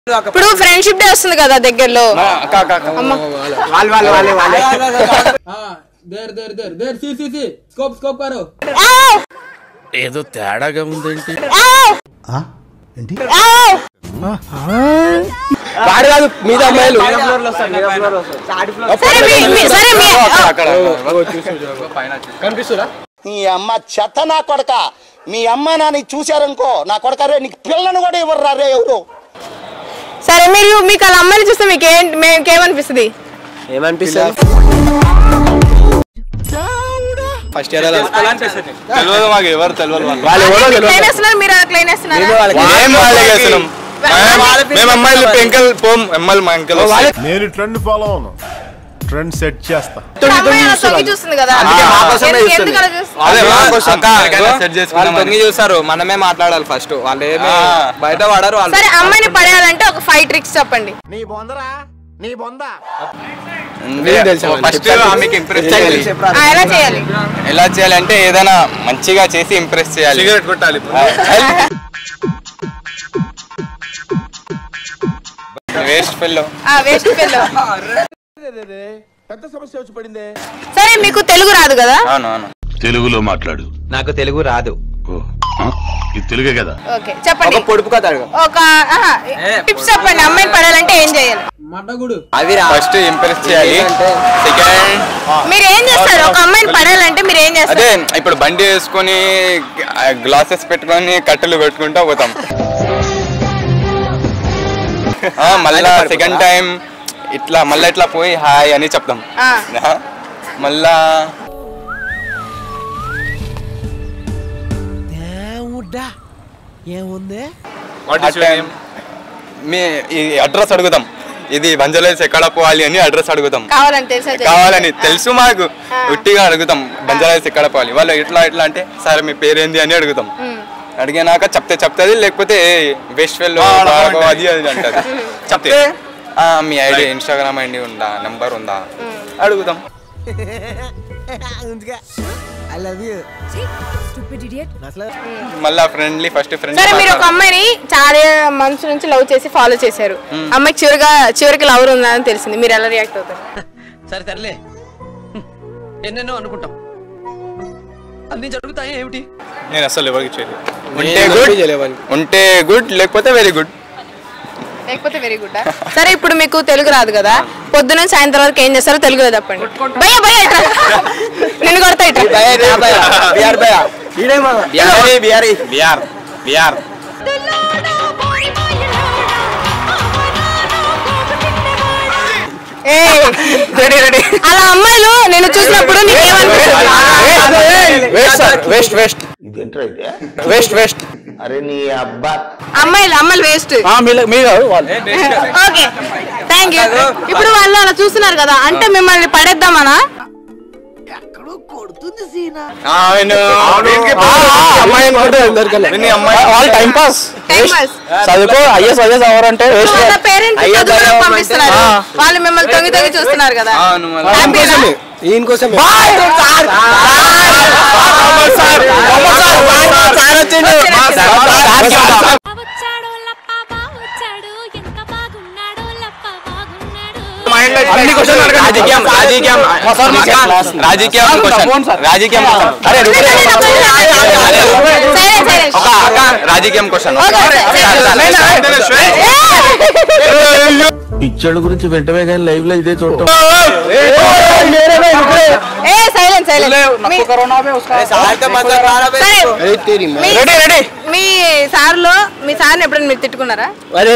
ఇప్పుడు friendship day వస్తుంది కదా దగ్గరలో అమ్మ వాళ్ళు వాళ్ళు వాళ్ళే వాళ్ళే there there there there see see see scope scope కరో ఆవ్! ఏదో తేడాగా ఉందేంటి ఆవ్! ఏంటి ఆవ్! వాడు కాదు మీద అమ్మాయిలు సరే మీ- మీ- సరే మీ కనిపిస్తురా నీ అమ్మ చెత్త నా కొడక మీ అమ్మ నాన్న చూశారనుకో నా కొడక రే నీకు పిల్లను కూడా ఇవ్వరు రే ఎవరు సరే మీరు మీకు అలా అమ్మాయిని చూస్తే మీకు ఏం మీకేమనిపిస్తుంది ఏమనిపిస్తుంది ఫస్ట్ ఇయర్ తెలియదు మాకు ఎవరు తెలియదు మాకు వాళ్ళు ఎవరో క్లైన్ తెలియదు వేస్తున్నారు మీరు అలా క్లైన్ వేస్తున్నారా మేము వాళ్ళకి ఏం వాళ్ళే చేస్తున్నాం మేము- మేము అమ్మాయిలు పెంకల్ పోం అమ్మాయిలు మా అంకెల్ నేను ట్రెండ్ ఫాలో అవును ట్రెండ్ సెట్ చేస్తా ఇప్పుడు అమ్మాయి అలా తొంగి చూస్తుంది కదా అందుకే మా కోసమే ఎందుకు- చూస్తుంది. ఎందుకు అలా చూస్తుంది అదే మా కోసం అక్క, ఎవరికైనా ఇదిగో, సెట్ చేసుకుందాం వాళ్ళు తొంగి అని. చూస్తారు మనమే మాట్లాడాలి ఫస్ట్ వాళ్ళు ఏమి ఆ. బయట పడరు వాళ్ళు సరే అమ్మాయిని పడేయాలంటే ఒక ఫైవ్ ట్రిక్స్ చెప్పండి నీ బొందరా నీ బొంద మీకు తెలుసా? ఫస్ట్ ఆమెకి ఇంప్రెస్ చేయాలి ఆ, ఎలా చేయాలి ఎలా చేయాలంటే ఏదైనా మంచిగా చేసి ఇంప్రెస్ చేయాలి సిగరెట్ కొట్టాలి వేస్ట్ ఫెల్లో ఆ వేస్ట్ పిల్ల సరే మీకు తెలుగు రాదు కదా అవును అవును తెలుగులో మాట్లాడు నాకు తెలుగు రాదు ఓ, ఆ? ఇది తెలుగే కదా ఓకే చెప్పండి ఒక పొడుపు కథ అడుగు ఒక టిప్స్ చెప్పండి అమ్మాయిని పడాలంటే ఏం చేయాలి మడ్డగుడు అవి రా ఫస్ట్ ఇంప్రెస్ చేయాలి సెకండ్ మీరు ఏం చేస్తారు ఒక అమ్మాయిని పడాలంటే మీరు ఏం అదే చేస్తారు ఇప్పుడు బండి వేసుకొని గ్లాసెస్ పెట్టుకొని కట్టెలు కొట్టుకుంటూ పోతాం ఆ, మళ్ళా సెకండ్ టైం ఇట్లా మళ్ళీ ఇట్లా పోయి హాయ్ అని చెప్తాం ఆ. ఆ, మళ్ళా వాట్ ఇస్ అట్లా మీ ఈ అడ్రస్ అడుగుతాం ఇది బంజారాస్ ఎక్కడ పోవాలి అని అడ్రస్ అడుగుతాం కావాలని తెలుసా తెలియదా? కావాలని తెలుసు మాకు ఆ. ఉట్టిగా అడుగుతాం బంజారాస్ ఎక్కడ పోవాలి వాళ్ళు ఇట్లా ఇట్లా అంటే సరే మీ పేరేంది అని అడుగుతాం ఉమ్. అడిగినాక చెప్తే చెప్తుంది లేకపోతే వెస్ట్ వెల్ అది అది అంటది చెప్తే ఆ, మీ ఐడి ఇన్స్టాగ్రామ్ ఐడి ఉందా నంబర్ ఉందా అడుగుతాం మళ్ళా ఫ్రెండ్లీ ఫస్ట్ ఫ్రెండ్ సరే మీరు ఒక అమ్మాయిని చాలా మంత్స్ నుంచి లవ్ చేసి ఫాలో చేశారు అమ్మాయికి చివరిగా చివరికి లవర్ ఉందా అని తెలిసింది మీరు ఎలా రియాక్ట్ అవుతారు సరే సర్లే ఎన్నెన్నో అనుకుంటాం అన్ని జరుగుతాయి ఏమిటి నేను అసలు ఎవరికి చేయలేదు ఉంటే గుడ్ ఉంటే గుడ్ లేకపోతే వెరీ గుడ్ లేకపోతే వెరీ గుడ్ సరే ఇప్పుడు మీకు తెలుగు రాదు కదా పొద్దున సాయంత్రం వరకు ఏం చేస్తారో తెలుగులో చెప్పండి భయ్య భయ్య ఇట్రా నిన్ను కొడతా ఇట్రా బిఆర్ భయ బిహారీ బిహారీ బిఆర్ బిఆర్ ఏయ్, అలా అమ్మాయిలు నేను చూసినప్పుడు నీకేమనిపిస్తుంది వేస్ట్ వేస్ట్ ఇదేంట్రా ఇదే వేస్ట్ వేస్ట్ అరే నీ అబ్బా అమ్మాయిలు అమ్మాయిలు వేస్ట్ ఓకే థ్యాంక్ యూ ఇప్పుడు వాళ్ళు అలా చూస్తున్నారు కదా అంటే మిమ్మల్ని పడేద్దామనా అమ్మాయి అనుకుంటే దొరకలే వాళ్ళు టైం పాస్ టైం పాస్ చదువుకో ఐఎస్ ఐఎస్ ఎవరంటే వేస్ట్ వాళ్ళ పేరెంట్స్ అయ్యో చదువులకు దయ్యం పంపిస్తున్నారు ఆ. వాళ్ళు మిమ్మల్ని తొంగి తొంగి చూస్తున్నారు కదా అవును మళ్ళీ. హ్యాపీనా? ఈయన కోసం వచ్చాడు లప్ప బావొచ్చాడు ఎంత బాగున్నాడు లప్ప బాగున్నాడు అన్ని క్వశ్చన్ రాజకీయం రాజకీయం రాజకీయం క్వశ్చన్ రాజకీయం క్వశ్చన్ అరే రుకు రే. సరే సరే ఒక అక్క రాజకీయం క్వశ్చన్ పిచ్చడు గురించి వెంటనే కానీ లైవ్ లో ఇదే చూడటం ఏ సైలెంట్ సైలెంట్ రెడీ రెడీ మీ సార్ లో మీ సార్ని ఎప్పుడైనా మీరు తిట్టుకున్నారా అరే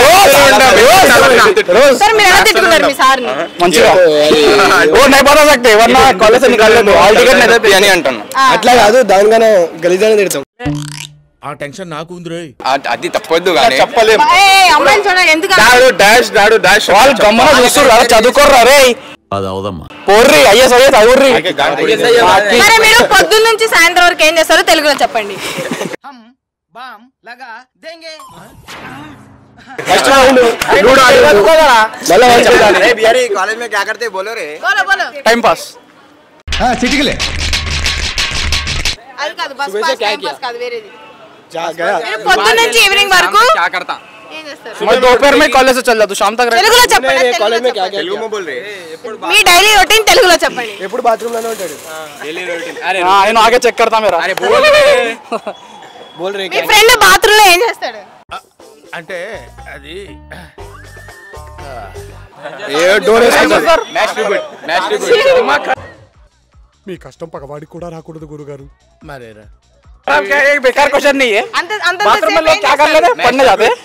రోజు సరే మీరు ఎలా తిట్టుకున్నారు మీ సార్ని మంచిగా ఓ నై పता सकते वरना कॉलेज से निकाल दो ऑल टिकट नहीं देते అని అంటున్నా ఆ. అట్లా కాదు దానిగానే గలీజానే తిడతాం ఆ టెన్షన్ నాకు ఉంది రోయ్ అ- అది తప్పొద్దు కానీ చెప్పలేం ఏ అమ్మాయిని చూడండి ఎందుకు డాడు డాష్ డాడు డాష్ వాళ్ళు గమ్మన చూస్తున్నారు చదువుకోర్రా రే అది అవదమ్మా పోర్రి ఐఎస్ ఐఎస్ చదువుర్రి సరే మీరు పొద్దున్న నుంచి సాయంత్రం వరకు ఏం చేస్తారో తెలుగులో చెప్పండి ఫస్ట్ రౌండ్ లూడో ఆడి మళ్ళీ వాళ్ళు బిహారీ కాలేజ్ మే క్యా కర్తే బోలో రే బోలో బోలో టైం పాస్ చిటికలే అది కాదు బస్ పాస్ టైం పాస్ కాదు వేరేది जा गया మీరు పొద్దున్న నుంచి ఈవినింగ్ వరకు क्या करता ఏం చేస్తారు मैं दोपहर में कॉलेज से चल जाता हूँ शाम तक रहता తెలుగులో చెప్పండి नहीं, తెలుగులో कॉलेज में क्या చెప్పండి. क्या మీ డైలీ రొటీన్ తెలుగులో చెప్పండి ఎప్పుడు బాత్రూమ్ లోనే ఉంటాడు हाँ నేను ఆగే చెక్ करता मेरा अरे बोल बोल रहे మీ ఫ్రెండ్ బాత్రూమ్ లో ఏం చేస్తాడు అంటే అది ఏ డోర్ సార్ మ్యాచ్ మీ కష్టం పగవాడికి కూడా రాకూడదు గురుగారు మరేరా क्या ये बेकार क्वेश्चन नहीं है అంత అంత बाथरूम में लोग क्या कर लेते हैं पढ़ने जाते हैं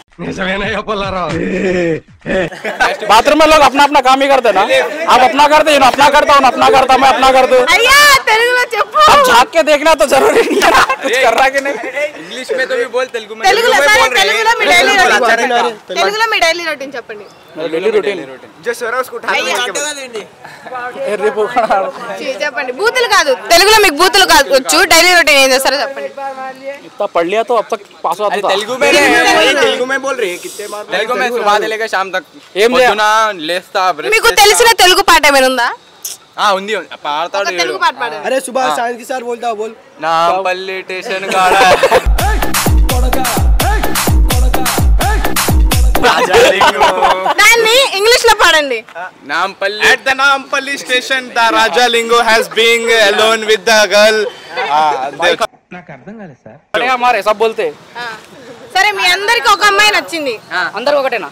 बाथरूम में लोग अपना अपना काम ही करते हैं ना आप अपना करते हैं अपना करता हूँ अपना करता मैं अपना करता हूँ అయ్యా తెలుగులో చెప్పు अब झाँक के देखना तो जरूरी नहीं है ना कुछ कर रहा है कि नहीं ఇంగ్లీష్ మే తో బోల్ తెలుగు మే తెలుగులో సరే తెలుగులో మీ డైలీ రొటీన్ తెలుగు తెలుగులో మీ డైలీ రొటీన్ చెప్పండి डेली रूटीन చి- చెప్పండి బూతులు కాదు తెలుగులో మీకు బూతులు కాదు వచ్చు డైలీ రొటీన్ ఏం చేస్తారో చెప్పండి इतना पढ़ लिया तो अब तक पास होता था తెలుగు మే తెలుగు మే బోల్ రే కిత్తే బార్ తెలుగు మే సుబహ से लेकर शाम तक ఏం లే- పొద్దున లేస్తా బ్రష్ మీకు తెలిసిన తెలుగు పాట ఏమైనా ఉందా ఆ ఉంది ఉంది. పాడతాడు ఒక తెలుగు పాట పాడండి अरे सुबह साइंस के सर बोलता बोल నా పల్లి స్టేషన్ కాడ దాన్ని ఇంగ్లీష్ లో పాడండి Nampally At the Nampalli station, the Rajalingo has been alone with the girl. अरे हमारे सब बोलते हैं ఆ. సరే మీ అందరికి ఒక అమ్మాయి నచ్చింది अंदर ఒకటేనా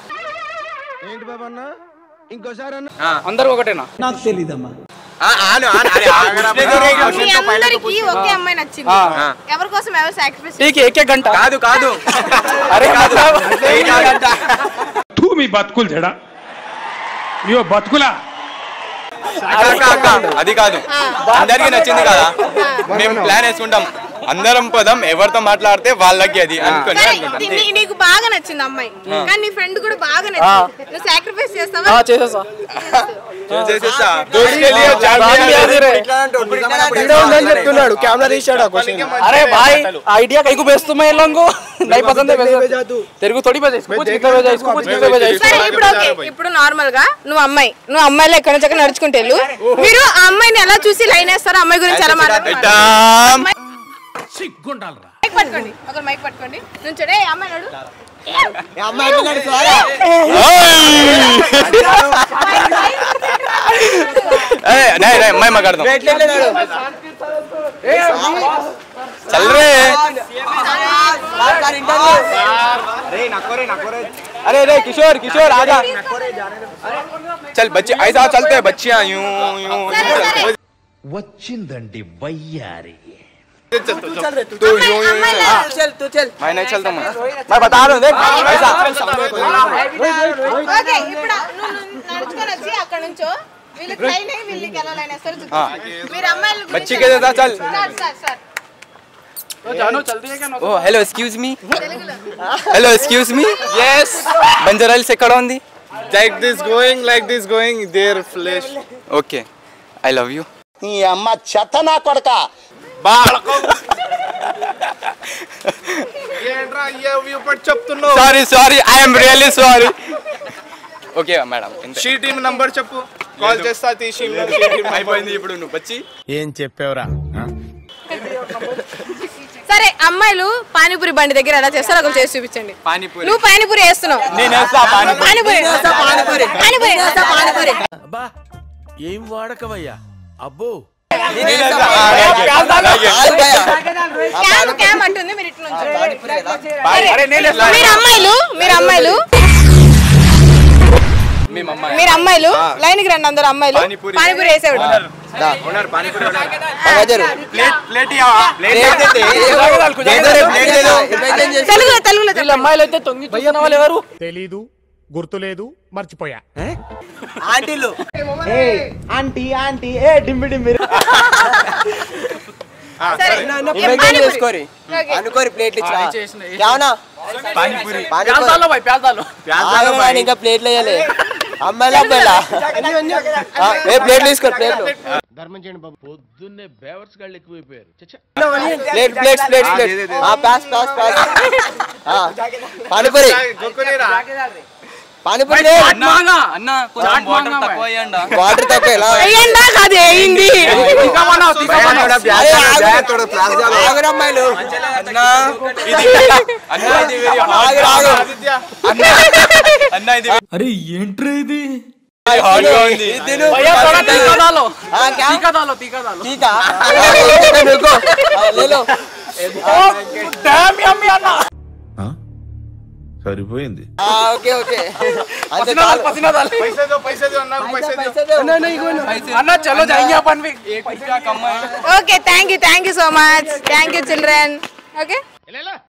అందరు ఒకటేనా ఆ, ఆను ఆను అరే ఆగరా మీ అందరికి ఒకే అమ్మాయి నచ్చింది ఎవరి కోసం ఎవరు సాక్రిఫైస్ ठीक है एक एक घंटा కాదు కాదు अरे मतलब తూ మీ బతుకులు చెడా ఇయో బతుకులా అక్క, అక్క, అది కాదు అందరికి నచ్చింది కదా మేము ప్లాన్ వేసుకుంటాం అందరం పోదాం ఎవరితో మాట్లాడితే వాళ్ళకి అది అనుకుని సరే అనుకుంటాం నీ- నీ- నీకు బాగా నచ్చింది అమ్మాయి కానీ నీ ఫ్రెండ్ కూడా బాగా నచ్చింది నువ్వు సాక్రిఫైస్ చేస్తావా हाँ చేసేసా చేసేస్తా దోస్త్ కే లియే జాన్ जान भी आती रहे చెప్తున్నాడు కెమెరా తీసాడు अरे भाई आइडिया कहीं को भेज मैं इन लोगों को नहीं पसंद है भेजा तू तेरे को थोड़ी भेजा इसको कुछ कितना भेजा इसको कुछ कितना भेजा సరే ఇప్పుడు ఓకే ఇప్పుడు నార్మల్ గా నువ్వు అమ్మాయి నువ్వు అమ్మాయిలో ఎక్కడి నుంచి అక్కడ నడుచుకుంటే వెళ్ళు మీరు ఆ అమ్మాయిని ఎలా చూసి లైన్ వేస్తారో అమ్మాయి గురించి ఎలా మాట్లాడతారు ఇద్దాం. సిగ్గుండాలరా మైక్ పట్టుకోండి ఒకరు మైక్ పట్టుకోండి నుంచోడే అమ్మాయి నడు ए, नहीं नहीं मैं मगाड़ता हूँ चल रहे अरे अरे किशोर किशोर आजा चल बच्चे ऐसा चलते हैं बच्चियां यूं यूं సరే సరే వచ్చిందండి వయ్యారి तू यूं यूं हाँ, मैं नहीं चलता मैं मैं बता रहा हूँ देख ऐसा ఓకే ఇప్పుడు నువ్వు నువ్వు నడుచుకొని వచ్చి అక్కడ నుంచో వీళ్ళకి లైన్ అయ్యి వీళ్ళకి ఎలా లైన్ వేస్తారో చూపించు. మీరు అమ్మాయిల గురించి बच्ची के जैसा चल సార్ సార్ సార్ जानो चलती है क्या ఓ హలో ఎక్స్క్యూజ్ మీ తెలుగులో హలో ఎక్స్క్యూజ్ మీ ఎస్ బంజారాల్స్ ఎక్కడ ఉంది Like this going, like this going, their flesh. Okay I love you నీ అమ్మ చెత్త నా కొడక ఏంట్రా అయ్యా పడి చెప్తున్నావు sorry sorry I'm really sorry okay madam she team number చెప్పు కాల్ చేస్తా తీసి అయిపోయింది ఇప్పుడు నువ్వు వచ్చి ఏం చెప్పావురా సరే అమ్మాయిలు పానీపూరి బండి దగ్గర ఎలా చేస్తారో ఒకరు చేసి చూపించండి పానీపూరి నువ్వు పానీపూరి వేస్తున్నావు నేను వేస్తా పానీపూరి పానీపూరి పానీపూరి పానీపూరి అబ్బా ఏం వాడకవయ్యా అబ్బో నేను వేస్తా. ఆ, అలాగే, అలాగే. క్యామ్ క్యామ్ అంటుంది మీరు ఇట్లా నుంచోండి. अरे नहीं ले మీరు అమ్మాయిలు మీరు అమ్మాయిలు మేము అమ్మాయి మీరు అమ్మాయిలు లైన్ కి రండి అందరు అమ్మాయిలు పానీపూరి. పానీపూరి వేసేవాడు ఓనర్ పానీపూరి ప్లేట్ ప్లేట్ ఇవ్వవా ప్లేట్ తెలుగులో తెలుగులో వీళ్ళ అమ్మాయిలు అయితే తొంగి చూసిన వాళ్ళు ఎవరు తెలీదు గుర్తులేదు మర్చిపోయా సరే పానీపూరి. ఓకే. అనుకోరి ప్లేట్లు ఇచ్చా పానీపూరి ప్యాజ్ डालो भाई प्याज डालो ఇంకా ప్లేట్లు వేయాలి అమ్మాయిలా అబ్బాయిలా ఆ, ఏ ప్లేట్లు తీసుకో ప్లేట్లు పొద్దున్నే బేవర్స్ గాళ్ళు ఎక్కువైపోయారు చచ్చా ప్లేట్ ప్లేట్స్ ప్లేట్స్ ప్లేట్ ఆ పాస్ పాస్ పాస్ ఆ పానీపూరి పానీపూరి అన్న అన్న కొంచెం వాటర్ తక్కువ అయ్యండి వాటర్ తక్కువ ఎలా అయ్యండా కాదు అయ్యింది తీసుకోమన్నావు, తీసుకోమన్నావు. అరే, ఆగు. ఆగురా అమ్మాయిలు అన్న ఇది అన్న ఇది very hot. ఆగు, ఆగు. అన్న ఇది అరే ఏంట్రా ఇది హాట్ గా ఉంది ఇది తిను. భయ్యా, थोड़ा तीखा डालो ఆ, క్యా? तीखा डालो तीखा डालो టీకా? ఆ, रुको, ఆ, ले लो. Damn yummy అన్న సరిపోయింది ఆ, ఓకే ఓకే అంతే పసినా చాలు. పసినా डाल పైసా, పైసా దో. అన్న చలో जाएंगे अपन भी okay thank you thank you so much thank you children okay